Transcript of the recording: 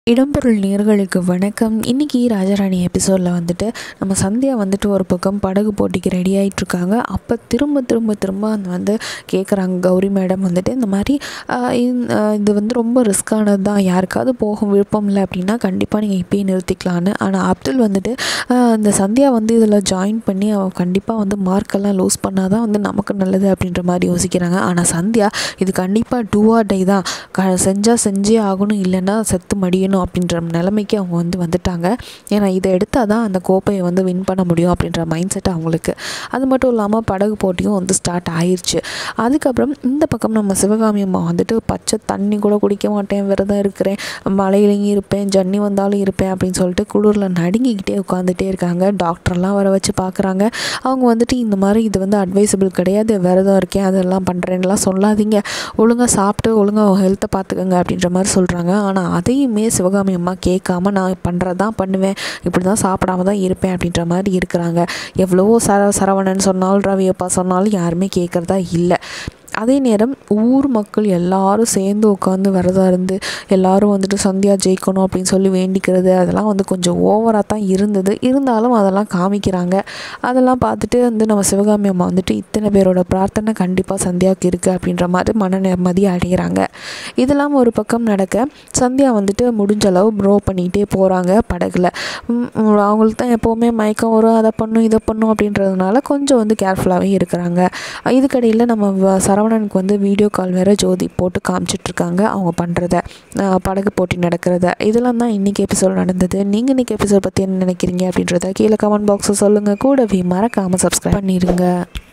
இடம்பொருள் நேர்களுக்கு வணக்கம் இன்றைக்கி ராஜாராணி எபிசோடில் வந்துட்டு நம்ம சந்தியா வந்துட்டு ஒரு பக்கம் படகு போட்டிக்கு ரெடி ஆகிட்ருக்காங்க அப்போ திரும்ப திரும்ப திரும்ப அந்த வந்து கேட்குறாங்க கௌரி மேடம் வந்துட்டு இந்த மாதிரி ஆஹ் இந்த- ஆஹ் இது வந்து ரொம்ப ரிஸ்க்கானது தான் யாருக்காவது போக விருப்பம் இல்லை அப்படின்னா கண்டிப்பாக நீங்கள் இப்பயே நிறுத்திக்கலான்னு ஆனால் அப்துல் வந்துட்டு ஆஹ் இந்த சந்தியா வந்து இதில் ஜாயின் பண்ணி அவன் கண்டிப்பாக வந்து மார்க்கெல்லாம் லூஸ் பண்ணால் தான் வந்து நமக்கு நல்லது அப்படின்ற மாதிரி யோசிக்கிறாங்க ஆனால் சந்தியா இது கண்டிப்பாக டூ ஆர் டை தான் க செஞ்சால் செஞ்சே ஆகணும் இல்லைன்னா செத்து மடியணும் அப்படின்ற நிலைமைக்கு அவங்க வந்து வந்துட்டாங்க ஏன்னா இதை எடுத்தால் தான் அந்த கோப்பையை வந்து வின் பண்ண முடியும் அப்படின்ற மைண்ட் செட் அவங்களுக்கு அது மட்டும் இல்லாமல் படகு போட்டியும் வந்து ஸ்டார்ட் ஆயிருச்சு அதுக்கப்புறம் இந்த பக்கம் நம்ம சிவகாமி அம்மா வந்துட்டு பச்சை தண்ணி கூட குடிக்க மாட்டேன் விரதம் இருக்கிறேன் மழையிலையும் இருப்பேன் ஜன்னி வந்தாலும் இருப்பேன் அப்படின்னு சொல்லிட்டு குளிரில் நடுங்கிக்கிட்டே உட்காந்துட்டே இருக்காங்க டாக்டர்லாம் வர வச்சு பார்க்குறாங்க அவங்க வந்துட்டு இந்த மாதிரி இது வந்து அட்வைசபிள் கிடையாது விரதம் இருக்கேன் அதெல்லாம் பண்ணுறேன்லாம் சொல்லாதீங்க ஒழுங்காக சாப்பிட்டு ஒழுங்காக ஹெல்த்தை பார்த்துக்கோங்க அப்படின்ற மாதிரி சொல்கிறாங்க ஆனால் அதையுமே சிவகாமி அம்மா கேட்காம நான் பண்ணுறது தான் பண்ணுவேன் இப்படி தான் சாப்பிடாம தான் இருப்பேன் அப்படின்ற மாதிரி இருக்கிறாங்க எவ்வளவோ சர சரவணன் சொன்னாலும் ரவியப்பா சொன்னாலும் யாருமே கேட்குறதா இல்லை அதே நேரம் ஊர் மக்கள் எல்லாரும் சேர்ந்து உட்காந்து விரதம் இருந்து எல்லாரும் வந்துட்டு சந்தியா ஜெயிக்கணும் அப்படின்னு சொல்லி வேண்டிக்கிறது அதெல்லாம் வந்து கொஞ்சம் ஓவராக தான் இருந்தது இருந்தாலும் அதெல்லாம் காமிக்கிறாங்க அதெல்லாம் பார்த்துட்டு வந்து நம்ம சிவகாமி அம்மா வந்துட்டு இத்தனை பேரோட பிரார்த்தனை கண்டிப்பாக சந்தியாவுக்கு இருக்குது அப்படின்ற மாதிரி மன நிம்மதி அடைகிறாங்க இதெல்லாம் ஒரு பக்கம் நடக்க சந்தியா வந்துட்டு முடிஞ்ச அளவு ப்ரோ பண்ணிகிட்டே போகிறாங்க படகுல உம், உம், அவங்களுக்கு தான் எப்போவுமே மயக்கம் வரும் அதை பண்ணும் இதை பண்ணும் அப்படின்றதுனால கொஞ்சம் வந்து கேர்ஃபுல்லாகவே இருக்கிறாங்க இதுக்கடையில் நம்ம வ- சரவணனுக்கு வந்து வீடியோ கால் வேற ஜோதி போட்டு காமிச்சிட்ருக்காங்க அவங்க பண்ணுறத படகு போட்டி நடக்கிறத இதெல்லாம் தான் இன்றைக்கி எபிசோட் நடந்தது நீங்கள் இன்றைக்கி எபிசோட் பற்றி என்ன நினைக்கிறீங்க அப்படின்றத கீழே கமெண்ட் பாக்ஸில் சொல்லுங்கள் கூடவே மறக்காமல் சப்ஸ்கிரைப் பண்ணிடுங்க